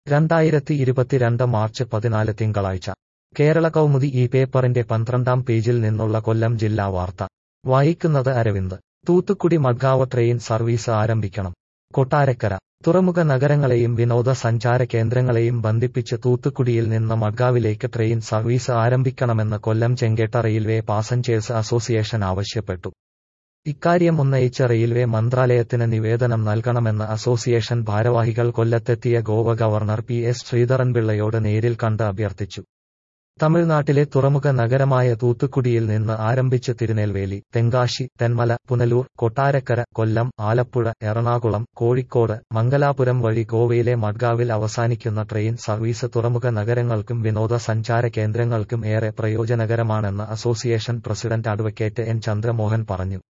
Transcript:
രണ്ടായിരത്തി ഇരുപത്തിരണ്ട് മാർച്ച് പതിനാല് തിങ്കളാഴ്ച കേരള കൗമുദി ഈ പേപ്പറിന്റെ പന്ത്രണ്ടാം പേജിൽ നിന്നുള്ള കൊല്ലം ജില്ലാ വാർത്ത വായിക്കുന്നത് അരവിന്ദ് തൂത്തുക്കുടി മഡ്ഗാവ് ട്രെയിൻ സർവീസ് ആരംഭിക്കണം കൊട്ടാരക്കര തുറമുഖ നഗരങ്ങളെയും വിനോദസഞ്ചാര കേന്ദ്രങ്ങളെയും ബന്ധിപ്പിച്ച് തൂത്തുക്കുടിയിൽ നിന്ന് മഡ്ഗാവിലേക്ക് ട്രെയിൻ സർവീസ് ആരംഭിക്കണമെന്ന് Kollam Chenkotta railway passengers association ആവശ്യപ്പെട്ടു ഇക്കാര്യം ഉന്നയിച്ച റെയിൽവേ മന്ത്രാലയത്തിന് നിവേദനം നൽകണമെന്ന് അസോസിയേഷൻ ഭാരവാഹികൾ കൊല്ലത്തെത്തിയ ഗോവ ഗവർണർ പി എസ് ശ്രീധരൻപിള്ളയോട് നേരിൽ കണ്ട് അഭ്യർത്ഥിച്ചു തമിഴ്നാട്ടിലെ തുറമുഖ നഗരമായ തൂത്തുക്കുടിയിൽ നിന്ന് ആരംഭിച്ച് തിരുനെൽവേലി തെങ്കാശി തെന്മല പുനലൂർ കൊട്ടാരക്കര കൊല്ലം ആലപ്പുഴ എറണാകുളം കോഴിക്കോട് മംഗലാപുരം വഴി ഗോവയിലെ മഡ്ഗാവിൽ അവസാനിക്കുന്ന ട്രെയിൻ സർവീസ് തുറമുഖ നഗരങ്ങൾക്കും വിനോദസഞ്ചാര കേന്ദ്രങ്ങൾക്കും ഏറെ പ്രയോജനകരമാണെന്ന് association president advocate N Chandramohan പറഞ്ഞു